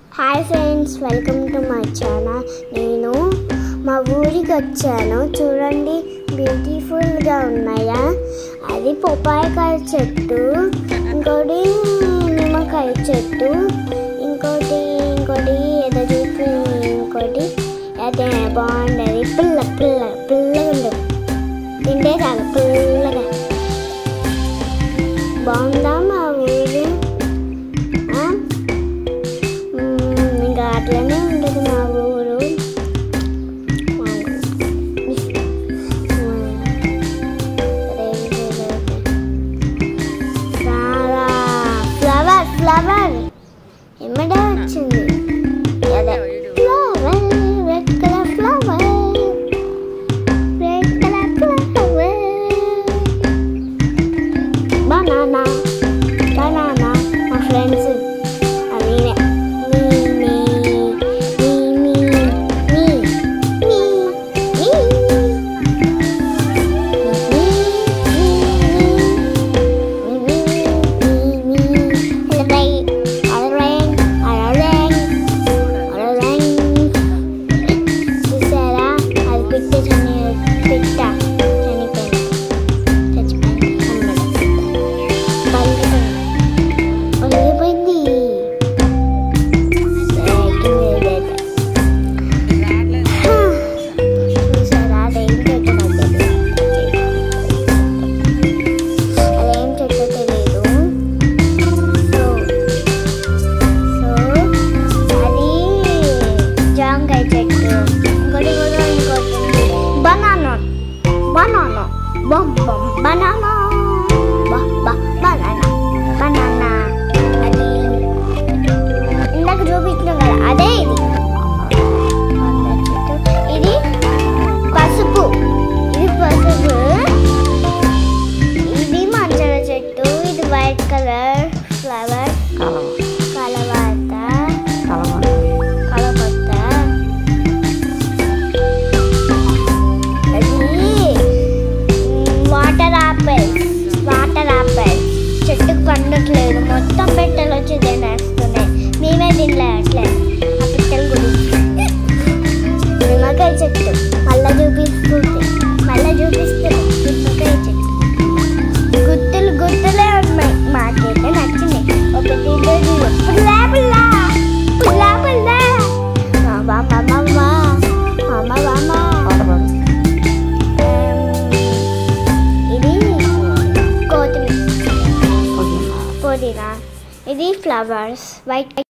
Hi friends welcome to my channel నేను మా ఊరికి వచ్చాను చూడండి బ్యూటిఫుల్గా ఉన్నాయా అది పొపాయకాయ చెట్టు ఇంకోటి నిమ్మకాయ చెట్టు ఇంకోటి ఇంకోటి ఏదో చూపి ఇంకోటి అదే బాగుండేది పిల్ల పిల్ల పిల్లగా ఉండదు తింటే చాలు పిల్లగా బాగుందా మా ఊరు ఆ? మ్మ్, ఇంకా అట్లనే ఉండదు మా ఊరు ఫ్లవర్ ఫ్లవర్ ఎమ్మడే వచ్చింది అదే flower red colour flower red colour flower banana banana మా ఫ్రెండ్స్ అవినే మీ మీ మీ మీ మీ మీ చూసారా అది పిట్ట చని పిట్ట చనిపోయింది చచ్చిపోయింది అన్నమాట పలిగిపోయింది చూసారా అదేంటో తెలియదు అదేం చెట్టో తెలియదు సో సో అది జాంకాయ చెట్టు ఇంకోటి కూడా ఇంకోటి బనానా బనానా బమ్ బమ్ బనానా బా బా బనానా బనానా అది ఇందాక చూపించినాం కదా అదే ఇది ఇది పసుపు ఇది పసుపు ఇది మంచర చెట్టు ఇది వైట్ కలర్ ఫ్లవర్ కలవాత కలపత్త అది వాటర్ ఆపిల్స్ వాటర్ ఆపిల్స్ చెట్టుకు పండట్లేదు మొత్తం పెట్టెలు వచ్చి తినేస్తున్నాయి మేమే తినలేట్లేదు ఆ పిట్టల గురించి నిమ్మకాయ చెట్టు మళ్ళా చూపిస్తుంది మళ్ళా చూపిస్తుంది నిమ్మకాయ చెట్టు గుర్తులు గుర్తులే ఉన్నాయి మాకైతే నచ్చింది ఒకటి రెండు పుల్లా పుల్లా పుల్లా పుల్లా మామ మామ మామ మామ ఇది కొత్తిమీర పుదీనా ఇది ఫ్లవర్స్ వైట్